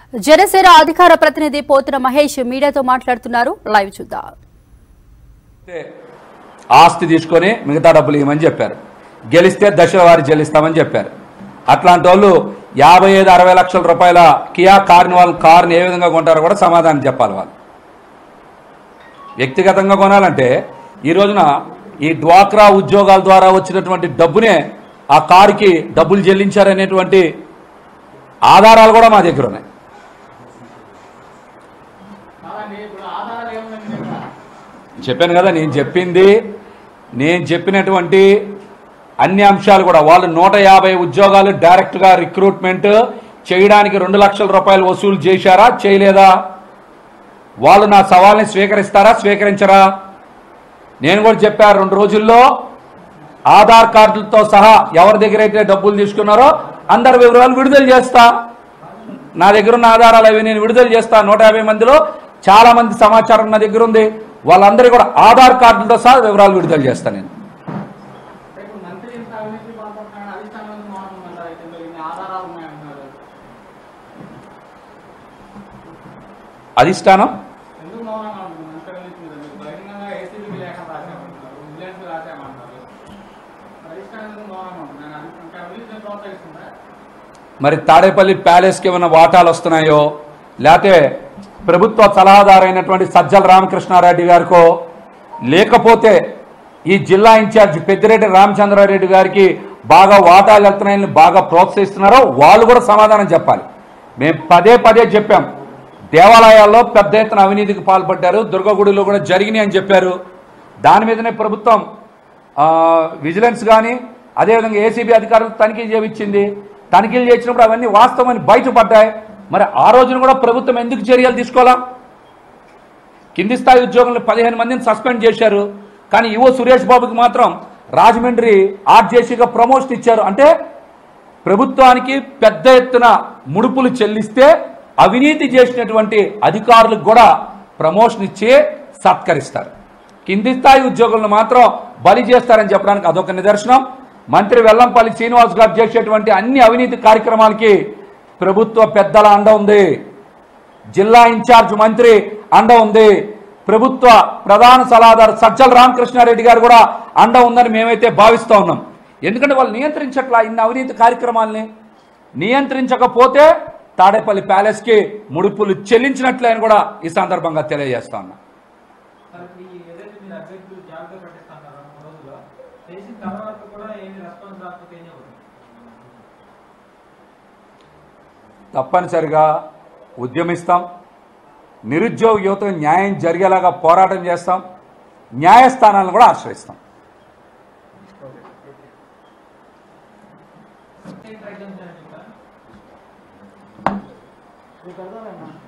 జనసేన అధికార ప్రతినిధి పోతున మహేష్ మీడియాతో మాట్లాడుతున్నారు లైవ్ చూద్దాం అయితే ఆస్తి తీసుకొని మిగతా డబ్బులు ఇవ్వమని చెప్పారు గెలిస్తే దశల వారి చెల్లిస్తామని చెప్పారు అట్లాంటి వాళ్ళు యాభై ఐదు అరవై లక్షల రూపాయల కియా కార్ని వాళ్ళు కార్ని ఏ విధంగా కొంటారో కూడా సమాధానం చెప్పాలి వాళ్ళు వ్యక్తిగతంగా కొనాలంటే ఈ రోజున ఈ డ్వాక్రా ఉద్యోగాల ద్వారా వచ్చినటువంటి డబ్బునే ఆ కారుకి డబ్బులు చెల్లించారనేటువంటి ఆధారాలు కూడా మా దగ్గర ఉన్నాయి చెప్పాను కదా నేను చెప్పింది నేను చెప్పినటువంటి అన్ని అంశాలు కూడా వాళ్ళు నూట యాభై ఉద్యోగాలు డైరెక్ట్గా రిక్రూట్మెంట్ చేయడానికి రెండు లక్షల రూపాయలు వసూలు చేశారా చేయలేదా వాళ్ళు నా సవాల్ని స్వీకరిస్తారా స్వీకరించరా నేను కూడా చెప్పాను రెండు రోజుల్లో ఆధార్ కార్డులతో సహా ఎవరి దగ్గర అయితే డబ్బులు తీసుకున్నారో అందరి వివరాలు విడుదల చేస్తా నా దగ్గర ఉన్న ఆధారాలు అవి నేను విడుదల చేస్తా నూట యాభై మందిలో చాలా మంది సమాచారం నా దగ్గర ఉంది వాళ్ళందరికీ కూడా ఆధార్ కార్డులతో సహా వివరాలు విడుదల చేస్తా నేను ఇప్పుడు మంత్రి ఇంత అవినీతి పాల్పడుతున్నాడు అధిష్టానం ఎందుకు మౌనం ఉందంటారు అయితే ఇందులో ఇన్ని ఆధారాలు ఉన్నాయంటున్నారు అధిష్టానం ఎందుకు మౌనంగా ఉంటుంది మంత్రి అవినీతి మీద మీరు బహిరంగంగా ఏసీబీకి లేఖ రాసామంటున్నారు విజిలెన్స్ రాసామంటారు అధిష్టానం ఎందుకు మౌనంగా ఉంటుంది నేను అది- ఇంకా అవినీతిని ప్రోత్సహిస్తుందా మరి తాడేపల్లి ప్యాలెస్కి ఏమైనా వాటాలు వస్తున్నాయో లేకపోతే ప్రభుత్వ సలహాదారైనటువంటి సజ్జల రామకృష్ణారెడ్డి గారికో లేకపోతే ఈ జిల్లా ఇన్ఛార్జ్ పెద్దిరెడ్డి రామచంద్రారెడ్డి గారికి బాగా వాటాలు వెళ్తున్నాయని బాగా ప్రోత్సహిస్తున్నారో వాళ్ళు కూడా సమాధానం చెప్పాలి మేము పదే పదే చెప్పాం దేవాలయాల్లో పెద్ద ఎత్తున అవినీతికి పాల్పడ్డారు దుర్గగుడిలో కూడా జరిగినాయి అని చెప్పారు దాని మీదనే ప్రభుత్వం ఆ, విజిలెన్స్ కానీ అదేవిధంగా ఏసీబీ అధికారులు తనిఖీ చేయించింది తనిఖీలు చేసినప్పుడు అవన్నీ వాస్తవమని బయటపడ్డాయి మరి ఆ రోజున కూడా ప్రభుత్వం ఎందుకు చర్యలు తీసుకోవాలా కింది స్థాయి ఉద్యోగులను పదిహేను మందిని సస్పెండ్ చేశారు కానీ యువ సురేష్ బాబుకి మాత్రం రాజమండ్రి ఆర్జేసీగా ప్రమోషన్ ఇచ్చారు అంటే ప్రభుత్వానికి పెద్ద ఎత్తున ముడుపులు చెల్లిస్తే అవినీతి చేసినటువంటి అధికారులకు కూడా ప్రమోషన్ ఇచ్చి సత్కరిస్తారు కింది స్థాయి ఉద్యోగులను మాత్రం బలి చేస్తారని చెప్పడానికి అదొక నిదర్శనం మంత్రి వెల్లంపల్లి శ్రీనివాస్ గారు చేసేటువంటి అన్ని అవినీతి కార్యక్రమాలకి ప్రభుత్వ పెద్దల అండ ఉంది జిల్లా ఇన్ఛార్జ్ మంత్రి అండ ఉంది ప్రభుత్వ ప్రధాన సలహాదారు సజ్జల రామకృష్ణారెడ్డి గారు కూడా అండ ఉందని మేమైతే భావిస్తూ ఉన్నాం ఎందుకంటే వాళ్ళు నియంత్రించట్లా ఇన్ని అవినీతి కార్యక్రమాల్ని నియంత్రించకపోతే తాడేపల్లి ప్యాలెస్కి ముడుపులు చెల్లించినట్లే అని కూడా ఈ సందర్భంగా తెలియజేస్తా ఉన్నా సార్ ఈ ఏదైతే మీరు అభ్యర్థులు జాగ్రత్త పెట్టిస్తున్నారు రెండు రోజుల్లో చేసిన తర్వాత కూడా ఏమి రెస్పాన్స్ రాకపోతే ఏం చెబుతారు తప్పనిసరిగా ఉద్యమిస్తాం నిరుద్యోగ యువత న్యాయం జరిగేలాగా పోరాటం చేస్తాం న్యాయస్థానాలను కూడా ఆశ్రయిస్తాం ట్రై చేస్తాను ఇంకా మీకు అర్థమైందా